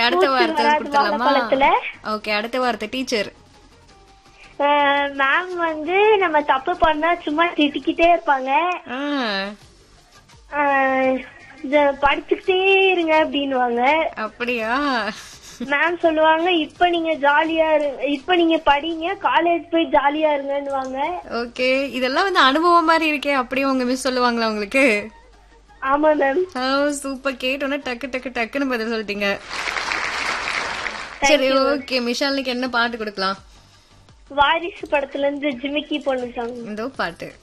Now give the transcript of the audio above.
அடுத்த பூச்சி வார்த்தை வராது கொடுத்துடலாமா வாழைப்பழத்துல. ஓகே அடுத்த வார்த்தை டீச்சர் மேம் வந்து நம்ம தப்பு பண்ணா சும்மா திட்டிக்கிட்டே இருப்பாங்க ஆஹ் இது படிச்சுக்கிட்டே இருங்க அப்படின்னுவாங்க அப்படியா மேம் சொல்லுவாங்க இப்ப நீங்க ஜாலியா இரு இப்ப நீங்க படிங்க காலேஜ் போய் ஜாலியா இருங்கன்னுவாங்க ஓகே இதெல்லாம் வந்து அனுபவம் மாதிரி இருக்கே அப்படியே உங்க மிஸ் சொல்லுவாங்களா உங்களுக்கு ஆமா மேம் ஓ சூப்பர் கேட்டோன்னே டக்கு டக்கு டக்குன்னு பதில் சொல்லிட்டீங்க சரி ஓகே மிஷாலுக்கு என்ன பாட்டு கொடுக்கலாம் வாரிசு படத்துல இருந்து ஜிமிக்கி பொண்ணு சாங் இந்த பாட்டு